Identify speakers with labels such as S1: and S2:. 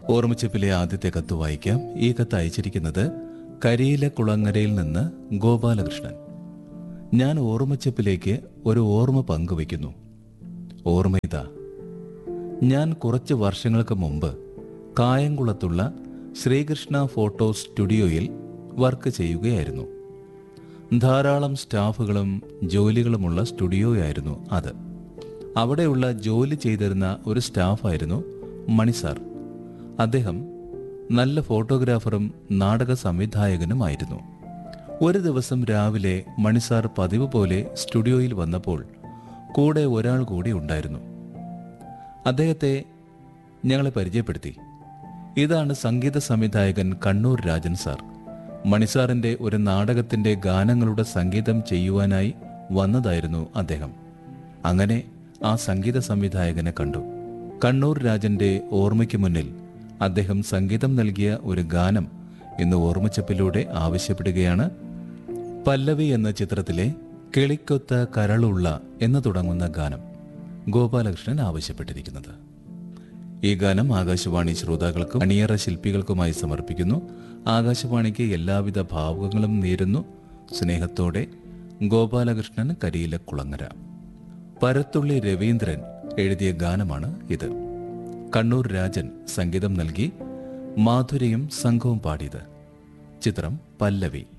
S1: ഓർമ്മച്ചിപ്പിലെ ആദ്യത്തെ കത്ത് വായിക്കാം ഈ കത്ത് അയച്ചിരിക്കുന്നത് കരിയില കുളങ്ങരയിൽ നിന്ന് ഗോപാലകൃഷ്ണൻ ഞാൻ ഓർമ്മച്ചപ്പിലേക്ക് ഒരു ഓർമ്മ പങ്കുവയ്ക്കുന്നു ഓർമ്മ ഇതാ ഞാൻ കുറച്ച് വർഷങ്ങൾക്ക് മുമ്പ് കായംകുളത്തുള്ള ശ്രീകൃഷ്ണ ഫോട്ടോ സ്റ്റുഡിയോയിൽ വർക്ക് ചെയ്യുകയായിരുന്നു ധാരാളം സ്റ്റാഫുകളും ജോലികളുമുള്ള സ്റ്റുഡിയോയായിരുന്നു അത് അവിടെയുള്ള ജോലി ചെയ്തിരുന്ന ഒരു സ്റ്റാഫായിരുന്നു മണിസാർ അദ്ദേഹം നല്ല ഫോട്ടോഗ്രാഫറും നാടക സംവിധായകനുമായിരുന്നു ഒരു ദിവസം രാവിലെ മണിസാർ പതിവ് പോലെ സ്റ്റുഡിയോയിൽ വന്നപ്പോൾ കൂടെ ഒരാൾ കൂടി ഉണ്ടായിരുന്നു അദ്ദേഹത്തെ ഞങ്ങളെ പരിചയപ്പെടുത്തി ഇതാണ് സംഗീത സംവിധായകൻ കണ്ണൂർ രാജൻ സാർ മണിസാറിന്റെ ഒരു നാടകത്തിന്റെ ഗാനങ്ങളുടെ സംഗീതം ചെയ്യുവാനായി വന്നതായിരുന്നു അദ്ദേഹം അങ്ങനെ ആ സംഗീത സംവിധായകനെ കണ്ടു കണ്ണൂർ രാജന്റെ ഓർമ്മയ്ക്ക് മുന്നിൽ അദ്ദേഹം സംഗീതം നൽകിയ ഒരു ഗാനം ഇന്ന് ഓർമ്മച്ചപ്പിലൂടെ ആവശ്യപ്പെടുകയാണ് പല്ലവി എന്ന ചിത്രത്തിലെ കിളിക്കൊത്ത കരളുള്ള എന്ന് തുടങ്ങുന്ന ഗാനം ഗോപാലകൃഷ്ണൻ ആവശ്യപ്പെട്ടിരിക്കുന്നത് ഈ ഗാനം ആകാശവാണി ശ്രോതാക്കൾക്കും അണിയറ ശില്പികൾക്കുമായി സമർപ്പിക്കുന്നു ആകാശവാണിക്ക് എല്ലാവിധ ഭാവുകങ്ങളും നേരുന്നു സ്നേഹത്തോടെ ഗോപാലകൃഷ്ണൻ കരിയില കുളങ്ങര പരത്തുള്ളി രവീന്ദ്രൻ എഴുതിയ ഗാനമാണ് ഇത് കണ്ണൂർ രാജൻ സംഗീതം നൽകി മാധുരിയും സംഘവും പാടിയത് ചിത്രം പല്ലവി